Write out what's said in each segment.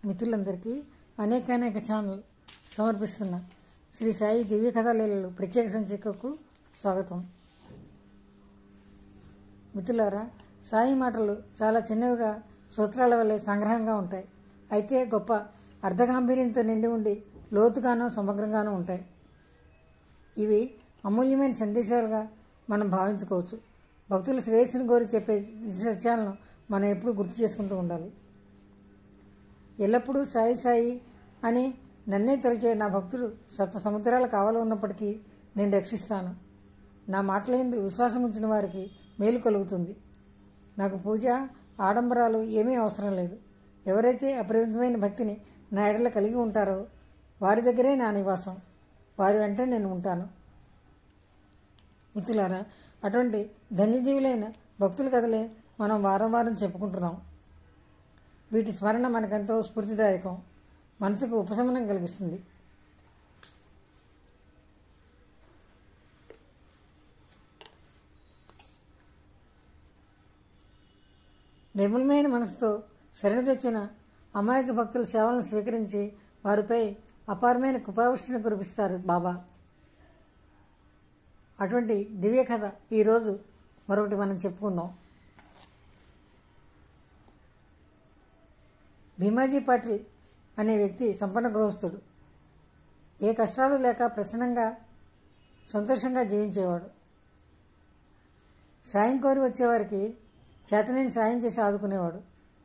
మిత్రులందరికీ అనేకానేక ఛానల్ సమర్పిస్తున్న శ్రీ సాయి దివ్య కథాలీలలు ప్రత్యేక సంచికకు స్వాగతం మిత్రులారా సాయి మాటలు చాలా చిన్నవిగా సూత్రాల వల్లే సంగ్రహంగా ఉంటాయి అయితే గొప్ప అర్ధగాంభీర్యంతో నిండి ఉండి లోతుగానూ సమగ్రంగానూ ఉంటాయి ఇవి అమూల్యమైన సందేశాలుగా మనం భావించుకోవచ్చు భక్తుల శ్రేయస్సును కోరి చెప్పే ఈ సత్యాలను మనం ఎప్పుడూ గుర్తు చేసుకుంటూ ఉండాలి ఎల్లప్పుడూ సాయి సాయి అని నన్నే తలిచే నా భక్తుడు సప్త సముద్రాల కావలు ఉన్నప్పటికీ నేను రక్షిస్తాను నా మాటలేందు విశ్వాసం ఉంచిన వారికి మేలు కలుగుతుంది నాకు పూజ ఆడంబరాలు ఏమీ అవసరం లేదు ఎవరైతే అపరిమితమైన భక్తిని నా ఎడల కలిగి ఉంటారో వారి దగ్గరే నా నివాసం వారి వెంట నేను ఉంటాను మిత్రులారా అటువంటి ధన్యజీవులైన భక్తుల కథలే మనం వారం వారం చెప్పుకుంటున్నాం వీటి స్మరణ మనకెంతో స్ఫూర్తిదాయకం మనసుకు ఉపశమనం కలిగిస్తుంది నిర్మలమైన మనసుతో శరణుచొచ్చిన అమాయక భక్తుల సేవలను స్వీకరించి వారిపై అపారమైన కృపావృష్టిని కురిపిస్తారు బాబా అటువంటి దివ్య కథ ఈరోజు మరొకటి మనం చెప్పుకుందాం భీమాజీ పాటిల్ అనే వ్యక్తి సంపన్న గృహస్థుడు ఏ కష్టాలు లేక ప్రసన్నంగా సంతోషంగా జీవించేవాడు సాయం కోరి వచ్చేవారికి చేతనేని సాయం చేసి ఆదుకునేవాడు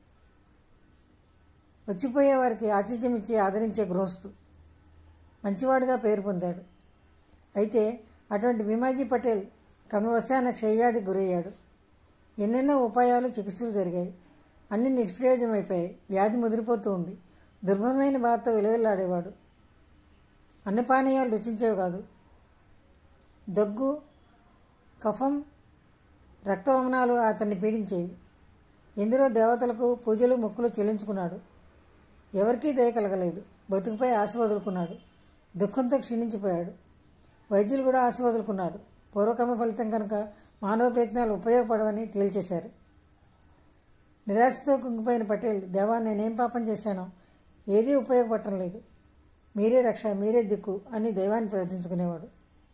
వచ్చిపోయే వారికి ఆతిథ్యం ఇచ్చి ఆదరించే గృహస్థు మంచివాడుగా పేరు పొందాడు అయితే అటువంటి భీమాజీ పటేల్ కమవశాన క్షయవ్యాధికి గురయ్యాడు ఎన్నెన్నో ఉపాయాలు చికిత్సలు జరిగాయి అన్ని నిష్ప్రయోజనమైపోయాయి వ్యాధి ముదిరిపోతూ ఉంది దుర్భరమైన బాధతో విలువెల్లాడేవాడు అన్ని పానీయాలు రుచించేవి కాదు దగ్గు కఫం రక్తవమనాలు అతన్ని పీడించేవి ఎందరో దేవతలకు పూజలు మొక్కులు చెల్లించుకున్నాడు ఎవరికీ దయ కలగలేదు బతుకుపై ఆశ వదులుకున్నాడు దుఃఖంతో క్షీణించిపోయాడు వైద్యులు కూడా ఆశ వదులుకున్నాడు పూర్వకర్మ ఫలితం కనుక మానవ ప్రయత్నాలు ఉపయోగపడవని తేల్చేశారు నిరాశతో కుంగిపోయిన పటేల్ దేవా నేనేం పాపం చేశానో ఏదీ ఉపయోగపడటం లేదు మీరే రక్ష మీరే దిక్కు అని దైవాన్ని ప్రార్థించుకునేవాడు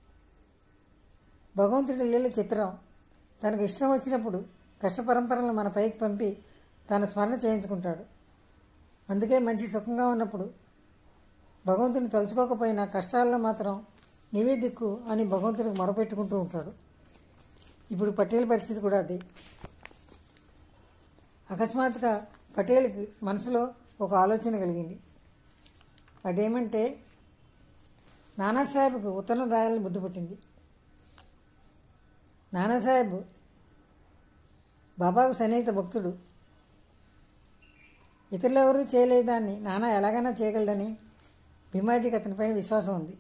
భగవంతుడి లీల చిత్రం తనకు ఇష్టం వచ్చినప్పుడు కష్ట పరంపరలను మన పైకి పంపి తన స్మరణ చేయించుకుంటాడు అందుకే మంచి సుఖంగా ఉన్నప్పుడు భగవంతుని తలుచుకోకపోయినా కష్టాల్లో మాత్రం నీవే దిక్కు అని భగవంతుడికి మొరపెట్టుకుంటూ ఉంటాడు ఇప్పుడు పటేల్ పరిస్థితి కూడా అది అకస్మాత్తుగా పటేల్కి మనసులో ఒక ఆలోచన కలిగింది అదేమంటే నానాసాహెబ్కు ఉత్తరం రాయాలని బుద్ధి పుట్టింది నానాసాహెబ్ బాబాకు సన్నిహిత భక్తుడు ఇతరులెవరూ చేయలేదాన్ని నానా ఎలాగైనా చేయగలడని భీమాజీకి అతనిపై విశ్వాసం ఉంది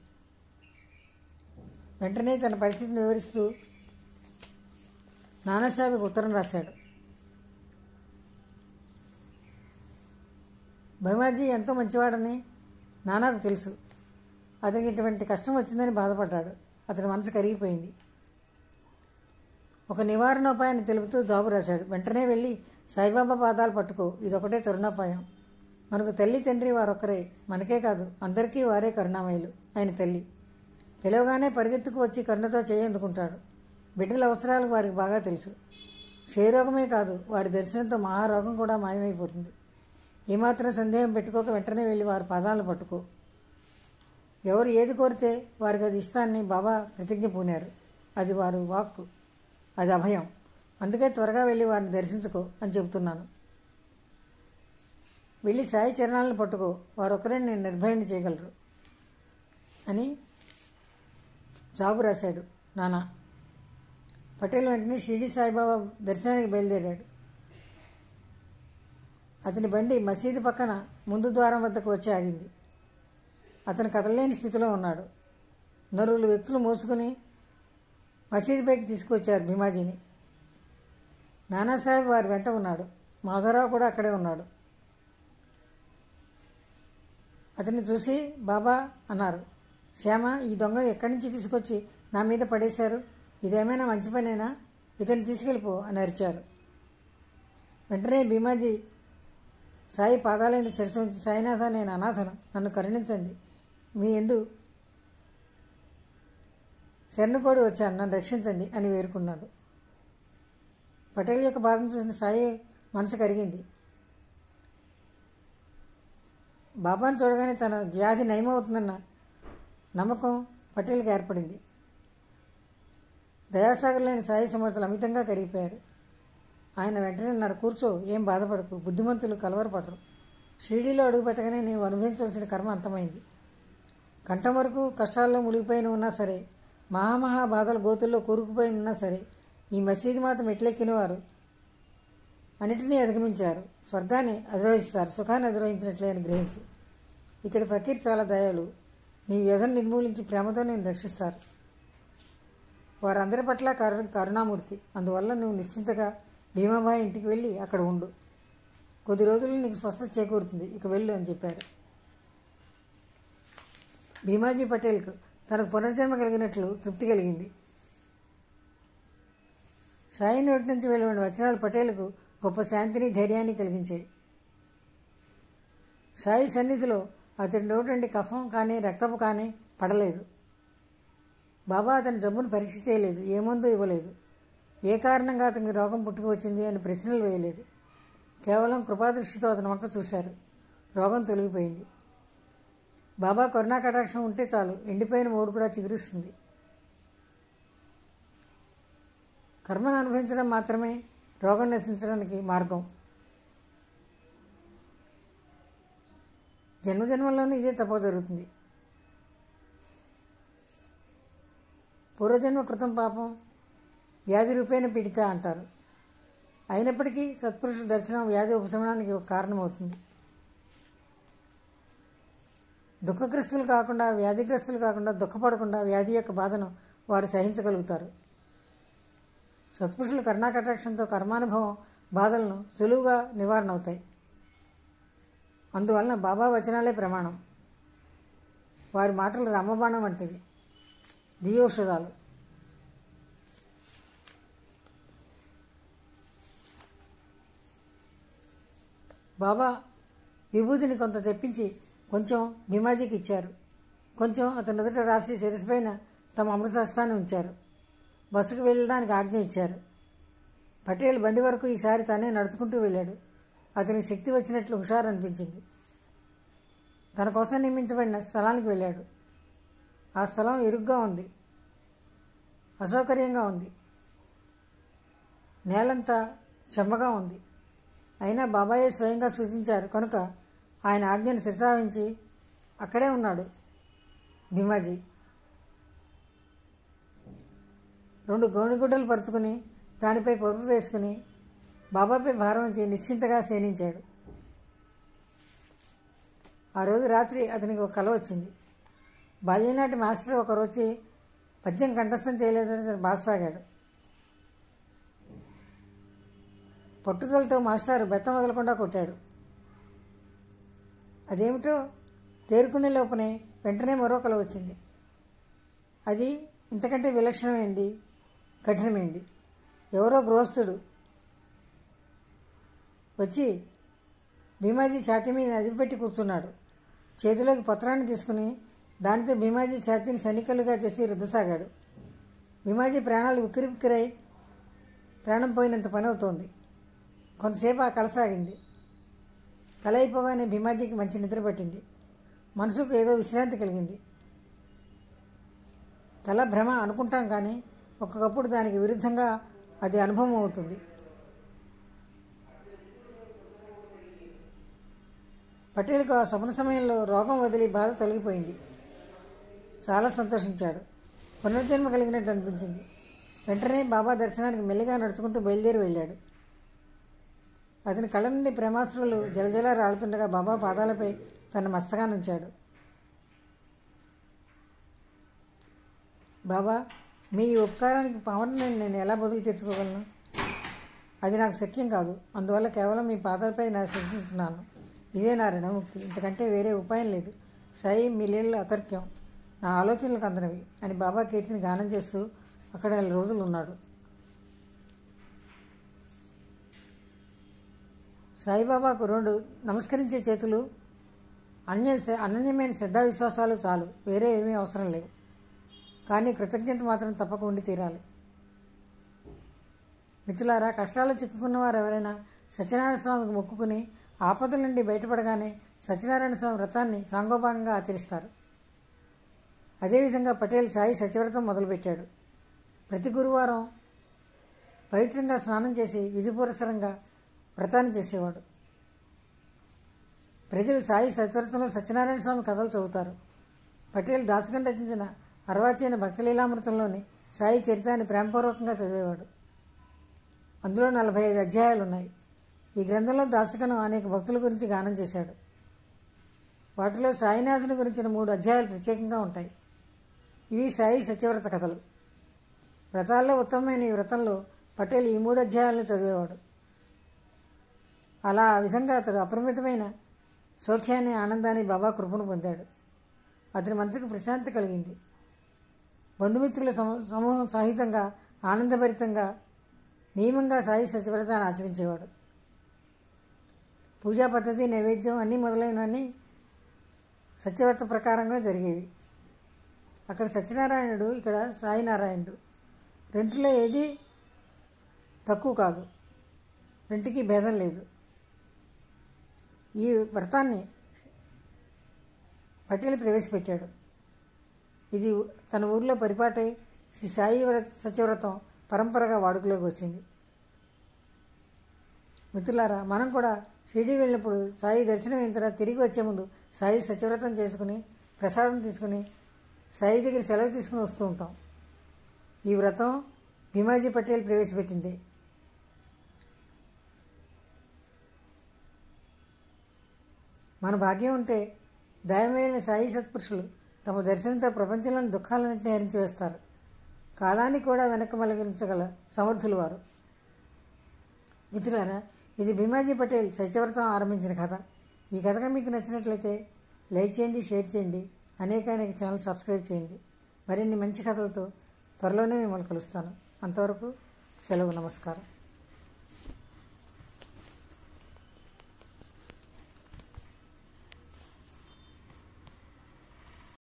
వెంటనే తన పరిస్థితిని వివరిస్తూ నానాసాహెబ్కి ఉత్తరం రాశాడు భీమాజీ ఎంతో మంచివాడని నానాకు తెలుసు అతనికి ఇటువంటి కష్టం వచ్చిందని బాధపడ్డాడు అతని మనసు కరిగిపోయింది ఒక నివారణోపాయాన్ని తెలుపుతూ జాబు రాశాడు వెంటనే వెళ్ళి సాయిబాబా పాదాలు పట్టుకో ఇదొకటే తరుణోపాయం మనకు తల్లి తండ్రి వారొక్కరే మనకే కాదు అందరికీ వారే కరుణామయులు ఆయన తల్లి పిలవగానే పరిగెత్తుకు వచ్చి కరుణతో చేయందుకుంటాడు బిడ్డల అవసరాలు వారికి బాగా తెలుసు క్షయరోగమే కాదు వారి దర్శనంతో మహారోగం కూడా మాయమైపోతుంది ఏమాత్రం సందేహం పెట్టుకోక వెంటనే వెళ్ళి వారి పాదాలను పట్టుకో ఎవరు ఏది కోరితే వారికి అది ఇస్తానని బాబా ప్రతిజ్ఞ పూనారు అది వారు వాక్కు అది అభయం అందుకే త్వరగా వెళ్ళి వారిని దర్శించుకో అని చెబుతున్నాను వెళ్ళి సాయి చరణాలను పట్టుకో వారొక్కరే నేను నిర్భయాన్ని చేయగలరు అని జాబు రాశాడు నానా పటేల్ వెంటనే షిరిడి సాయిబాబా దర్శనానికి బయలుదేరాడు అతని బండి మసీదు పక్కన ముందు ద్వారం వద్దకు వచ్చి ఆగింది అతను కదలలేని స్థితిలో ఉన్నాడు నలుగురు వ్యక్తులు మోసుకుని మసీదుపైకి తీసుకొచ్చారు భీమాజీని నానాసాహెబ్ వారి వెంట ఉన్నాడు మాధవరావు కూడా అక్కడే ఉన్నాడు అతన్ని చూసి బాబా అన్నారు శ్యామ ఈ దొంగ ఎక్కడి నుంచి తీసుకొచ్చి నా మీద పడేశారు ఇదేమైనా మంచి పనేనా ఇతన్ని తీసుకెళ్ళిపో అని అరిచారు వెంటనే భీమాజీ సాయి పాదాలైన శిరసు ఉంచి సాయినాథ నేను అనాథను నన్ను కరుణించండి మీ ఎందు శరణుకోడి వచ్చాను నన్ను రక్షించండి అని వేరుకున్నాడు పటేల్ యొక్క బాధను చూసిన సాయి మనసు కరిగింది బాబాను చూడగానే తన వ్యాధి నయమవుతుందన్న నమ్మకం పటేల్కి ఏర్పడింది దయాసాగర్ లేని సాయి సమర్థులు అమితంగా కరిగిపోయారు ఆయన వెంటనే అన్నారు కూర్చో ఏం బాధపడకు బుద్ధిమంతులు కలవరపడరు షిరిడీలో అడుగుపెట్టగానే నీవు అనుభవించవలసిన కర్మ అంతమైంది కంఠం వరకు కష్టాల్లో మునిగిపోయిన ఉన్నా సరే మహామహా బాధల గోతుల్లో కూరుకుపోయి ఉన్నా సరే ఈ మసీదు మాత్రం ఎట్లెక్కిన వారు అన్నిటినీ అధిగమించారు స్వర్గాన్ని అధిరోహిస్తారు సుఖాన్ని అధిరోహించినట్లే అని గ్రహించు ఇక్కడ ఫకీర్ చాలా దయాలు నీ వ్యధను నిర్మూలించి ప్రేమతో నేను రక్షిస్తారు వారందరి పట్ల కరు కరుణామూర్తి అందువల్ల నువ్వు నిశ్చింతగా భీమాబాయి ఇంటికి వెళ్ళి అక్కడ ఉండు కొద్ది రోజుల్లో నీకు స్వస్థత చేకూరుతుంది ఇక వెళ్ళు అని చెప్పారు భీమాజీ పటేల్కు తనకు పునర్జన్మ కలిగినట్లు తృప్తి కలిగింది సాయి నోటి నుంచి వెలువడిన వచనాలు పటేల్కు గొప్ప శాంతిని ధైర్యాన్ని కలిగించాయి సాయి సన్నిధిలో అతడి నోటి నుండి కఫం కానీ రక్తపు కానీ పడలేదు బాబా అతని జబ్బును పరీక్ష చేయలేదు ఏ మందు ఇవ్వలేదు ఏ కారణంగా అతనికి రోగం పుట్టుకు వచ్చింది అని ప్రశ్నలు వేయలేదు కేవలం కృపాదృష్టితో అతని వంక చూశారు రోగం తొలగిపోయింది బాబా కరుణా కటాక్షం ఉంటే చాలు ఎండిపోయిన మూడు కూడా చిగురిస్తుంది కర్మను అనుభవించడం మాత్రమే రోగం నశించడానికి మార్గం జన్మజన్మల్లోనూ ఇదే తప్ప జరుగుతుంది పూర్వజన్మ కృతం పాపం వ్యాధి రూపేణ పీడిత అంటారు అయినప్పటికీ సత్పురుషుల దర్శనం వ్యాధి ఉపశమనానికి ఒక కారణమవుతుంది దుఃఖగ్రస్తులు కాకుండా వ్యాధిగ్రస్తులు కాకుండా దుఃఖపడకుండా వ్యాధి యొక్క బాధను వారు సహించగలుగుతారు సత్పురుషుల కరుణాకటాక్షంతో కర్మానుభవం బాధలను సులువుగా నివారణ అవుతాయి అందువలన బాబా వచనాలే ప్రమాణం వారి మాటలు రామబాణం వంటిది దివ్యోషధాలు బాబా విభూతిని కొంత తెప్పించి కొంచెం భీమాజీకి ఇచ్చారు కొంచెం అతని ఎదుట రాసి శిరస్పైన తమ అమృతహస్తాన్ని ఉంచారు బస్సుకు వెళ్ళడానికి ఆజ్ఞ ఇచ్చారు పటేల్ బండి వరకు ఈసారి తానే నడుచుకుంటూ వెళ్ళాడు అతనికి శక్తి వచ్చినట్లు హుషారు అనిపించింది తన కోసం నియమించబడిన స్థలానికి వెళ్ళాడు ఆ స్థలం ఇరుగ్గా ఉంది అసౌకర్యంగా ఉంది నేలంతా చెమ్మగా ఉంది అయినా బాబాయే స్వయంగా సూచించారు కనుక ఆయన ఆజ్ఞను శిరసావించి అక్కడే ఉన్నాడు భీమాజీ రెండు గోనుగుడ్డలు పరుచుకుని దానిపై పరుపు వేసుకుని బాబాపై భారం ఉంచి నిశ్చింతగా శయనించాడు ఆ రోజు రాత్రి అతనికి ఒక కల వచ్చింది బాల్యనాటి మాస్టర్ ఒకరు వచ్చి పద్యం కంఠస్థం చేయలేదని అతను బాధసాగాడు పట్టుదలతో మాస్టారు బెత్తం వదలకుండా కొట్టాడు అదేమిటో తేరుకునే లోపనే వెంటనే మరో కల వచ్చింది అది ఇంతకంటే విలక్షణమైంది కఠినమైంది ఎవరో గృహస్థుడు వచ్చి భీమాజీ ఛాతీ మీద అదిపెట్టి కూర్చున్నాడు చేతిలోకి పత్రాన్ని తీసుకుని దానితో భీమాజీ ఛాతీని సన్నికలుగా చేసి రుద్దసాగాడు భీమాజీ ప్రాణాలు ఉక్కిరి ఉక్కిరై ప్రాణం పోయినంత పని అవుతోంది కొంతసేపు ఆ కల సాగింది కల అయిపోగానే భీమాజీకి మంచి నిద్ర పట్టింది మనసుకు ఏదో విశ్రాంతి కలిగింది కల భ్రమ అనుకుంటాం కానీ ఒక్కొక్కప్పుడు దానికి విరుద్ధంగా అది అనుభవం అవుతుంది పటేల్కు ఆ స్వప్న సమయంలో రోగం వదిలి బాధ తొలగిపోయింది చాలా సంతోషించాడు పునర్జన్మ కలిగినట్టు అనిపించింది వెంటనే బాబా దర్శనానికి మెల్లిగా నడుచుకుంటూ బయలుదేరి వెళ్ళాడు అతని కళ్ళ నుండి ప్రేమాశ్రులు జలజల రాలుతుండగా బాబా పాదాలపై తన మస్తకాన్ని ఉంచాడు బాబా మీ ఈ ఉపకారానికి పవన్ నేను ఎలా బదులు తీర్చుకోగలను అది నాకు శక్యం కాదు అందువల్ల కేవలం మీ పాదాలపై నా శిక్షిస్తున్నాను ఇదే నా రుణముక్తి ఇంతకంటే వేరే ఉపాయం లేదు సాయి మీ లీలలు అతర్క్యం నా ఆలోచనలకు అందనవి అని బాబా కీర్తిని గానం చేస్తూ అక్కడ నెల రోజులు ఉన్నాడు సాయిబాబాకు రెండు నమస్కరించే చేతులు అన్య అనన్యమైన శ్రద్ధా విశ్వాసాలు చాలు వేరే ఏమీ అవసరం లేవు కానీ కృతజ్ఞత మాత్రం తప్పక ఉండి తీరాలి మిత్రులారా కష్టాలు చిక్కుకున్న వారు ఎవరైనా సత్యనారాయణ స్వామికి మొక్కుకుని ఆపదల నుండి బయటపడగానే సత్యనారాయణ స్వామి వ్రతాన్ని సాంగోపాంగంగా ఆచరిస్తారు అదేవిధంగా పటేల్ సాయి సత్యవ్రతం మొదలుపెట్టాడు ప్రతి గురువారం పవిత్రంగా స్నానం చేసి విధిపురసరంగా వ్రతాన్ని చేసేవాడు ప్రజలు సాయి సత్యవ్రతంలో సత్యనారాయణ స్వామి కథలు చదువుతారు పటేల్ దాసుగం రచించిన అర్వాచైన భక్తలీలామృతంలోని సాయి చరితాన్ని ప్రేమపూర్వకంగా చదివేవాడు అందులో నలభై ఐదు అధ్యాయాలు ఉన్నాయి ఈ గ్రంథంలో దాసకను అనేక భక్తుల గురించి గానం చేశాడు వాటిలో సాయినాథుని గురించిన మూడు అధ్యాయాలు ప్రత్యేకంగా ఉంటాయి ఇవి సాయి సత్యవ్రత కథలు వ్రతాల్లో ఉత్తమమైన ఈ వ్రతంలో పటేల్ ఈ మూడు అధ్యాయాలను చదివేవాడు అలా ఆ విధంగా అతడు అపరిమితమైన సౌఖ్యాన్ని ఆనందాన్ని బాబా కృపను పొందాడు అతని మనసుకు ప్రశాంతి కలిగింది బంధుమిత్రుల సమ- సమూహం సహితంగా ఆనందభరితంగా నియమంగా సాయి సత్యవ్రతాన్ని ఆచరించేవాడు పూజా పద్ధతి నైవేద్యం అన్నీ మొదలైనవన్నీ సత్యవ్రత ప్రకారంగా జరిగేవి అక్కడ సత్యనారాయణుడు ఇక్కడ సాయినారాయణుడు రెంటిలో ఏది తక్కువ కాదు రెంటికి భేదం లేదు ఈ వ్రతాన్ని పటేల్ ప్రవేశపెట్టాడు ఇది తన ఊర్లో పరిపాటై శ్రీ సాయి వ్రత సత్యవ్రతం పరంపరగా వాడుకలోకి వచ్చింది మిత్రులారా మనం కూడా షిరిడి వెళ్ళినప్పుడు సాయి దర్శనం అయిన తర్వాత తిరిగి వచ్చే ముందు సాయి సత్యవ్రతం చేసుకుని ప్రసాదం తీసుకుని సాయి దగ్గర సెలవు తీసుకుని వస్తూ ఉంటాం ఈ వ్రతం భీమాజీ పటేల్ ప్రవేశపెట్టింది మన భాగ్యం ఉంటే దయమైన సాయి సత్పురుషులు తమ దర్శనంతో ప్రపంచంలోని దుఃఖాలన్నింటినీ హరించి వేస్తారు కాలాన్ని కూడా వెనక్కి మలగించగల సమర్థులు వారు మిత్రులారా ఇది భీమాజీ పటేల్ సత్యవ్రతం ఆరంభించిన కథ ఈ కథగా మీకు నచ్చినట్లయితే లైక్ చేయండి షేర్ చేయండి అనేక అనేక ఛానల్ సబ్స్క్రైబ్ చేయండి మరిన్ని మంచి కథలతో త్వరలోనే మిమ్మల్ని కలుస్తాను అంతవరకు సెలవు నమస్కారం